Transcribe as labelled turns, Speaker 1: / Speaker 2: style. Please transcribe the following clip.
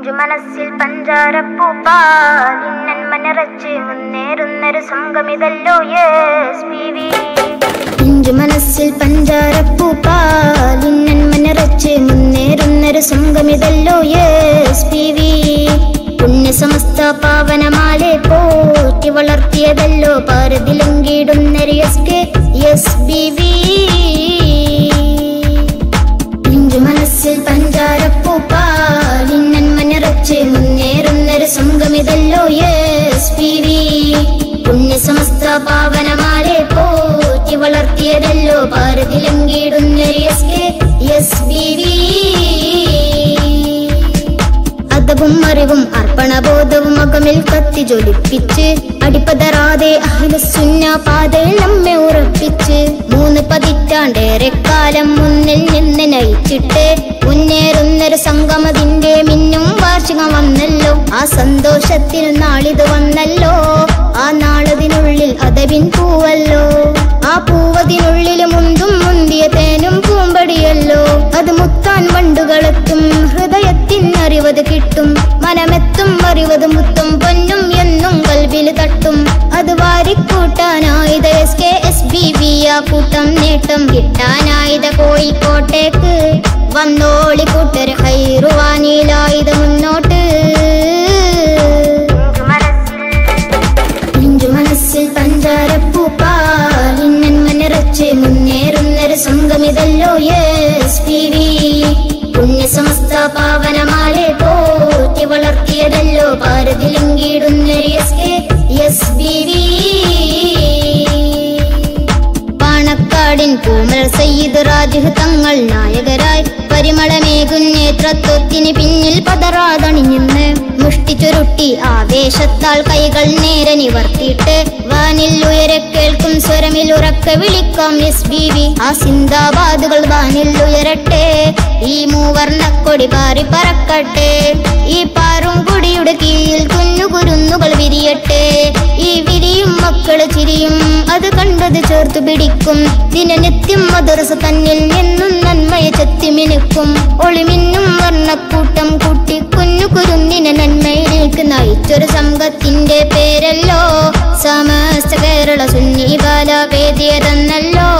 Speaker 1: പിഞ്ചു മനസ്സിൽ പഞ്ചാരപ്പൂപ്പാലിന്നൻ മനറച്ച് മുന്നേറുന്നൊരു സംഘമിതല്ലോ യെസ് പി വി പിഞ്ചു മനസ്സിൽ പഞ്ചാരപ്പൂപ്പാലിന്നൻ മനറച്ച് മുന്നേറുന്നൊരു സംഘമിതല്ലോ യെസ് പി വി പുണ്യസമസ്ത പാവനമാലെ പോറ്റി വളർത്തിയതല്ലോ പാരതിലങ്കിടുന്നൊരു S K S B V പിഞ്ചു മനസ്സിൽ പഞ്ചാരപ്പൂപ്പാലിന്നൻ മഞ്ഞറച്ച് മുന്നേറുന്നൊരു സംഘമിതല്ലോ യെസ് പി വി പുണ്യസമസ്ത പാവനമാരെ പോറ്റി വളർത്തിയതല്ലോ ഭാരതിലങ്കിടുന്നൊരു S K S B V അതവും അറിവും അർപ്പണബോധവും അകമിൽ കത്തി ജ്വലിപ്പിച്ച് അടിപ്പതറാതെ അഹ്ലുസുന്ന പാതയിൽ നമ്മെ ഉറപ്പിച്ച് മൂന്ന് പതിറ്റാണ്ടേറെ കാലം മുന്നിൽ നിന്ന് നയിച്ചിട്ട് മുന്നേറുന്നൊരു സംഗമതിന്റെ മിന്നും വാർഷികം വന്നല്ലോ ആ സന്തോഷത്തിൽ നാളിത് വന്നല്ലോ ആ നാളതിനുള്ളിൽ അതവിൻ പൂവല്ലോ ആ പൂവതിനുള്ളിൽ മുന്തും മുന്തിയ തേനും പൂമ്പടിയല്ലോ അത് മുത്താൻ വണ്ടുകളെത്തും ഹൃദയത്തിൻ അറിവത് കിട്ടും മനമെത്തും അറിവത് മുത്തും പൊന്നും എന്നും കൽവിൽ തട്ടും അത് വാരിക്കൂട്ടാനായത് S K S B B ആ കൂട്ടം നേട്ടം കിട്ടാനായത് കോഴിക്കോട്ടേക്ക് വന്നോളി കൂട്ടര് ഹൈറുവാനിലായത് മുന്നോട്ട് പിഞ്ചു മനസ്സിൽ പഞ്ചാരപ്പൂപ്പാലിന്നൻ മനറച്ച് മുന്നേറുന്നൊരു സംഘമിതല്ലോ യെസ് പി വി പുണ്യസമസ്ത പാവനമാലെ പോറ്റി വളർത്തിയതല്ലോ ഭാരതിലങ്കിടുന്നൊരു S K S B V പാണക്കാടിൻ പൂമൽ സയ്യിദ് റാജിഹ് തങ്ങൾ നായകരായി പരിമളമേകും നേതൃത്വത്തിന് പിന്നിൽ പതറാതണിഞ്ഞെന്ന് മുഷ്ടി ചുരുട്ടി ആവേശത്താൽ കൈകൾ നേരെ നിവർത്തിയിട്ട് വാനിൽ ഉയരെ കേൾക്കും സ്വരമിൽ ഉറക്ക വിളിക്കാം എസ് ബി വി ആ സിന്ദാബാദുകൾ വാനിൽ ഉയരട്ടെ ഈ മൂവർണ്ണക്കൊടി പാറി പറക്കട്ടെ ഈ പാറും കുടിയുടെ കീഴിൽ കുഞ്ഞു കുരുന്നുകൾ വിരിയട്ടെ ഈ വിരിയും മക്കള് ചിരിയും അത് കണ്ടത് ചേർത്തു പിടിക്കും ദിനനിത്യം മദർസ തന്നിൽ എന്നും നന്മയെ ചെത്തി മിനുക്കും ഒളിമിന്നും വർണ്ണക്കൂട്ടം കൂട്ടി കുഞ്ഞു കുരുന്നിനെ നന്മയിലേക്ക് നയിച്ചൊരു സംഘത്തിന്റെ പേരല്ലോ സമസ്ത കേരള സുന്നി ബാല വേദിയതെന്നല്ലോ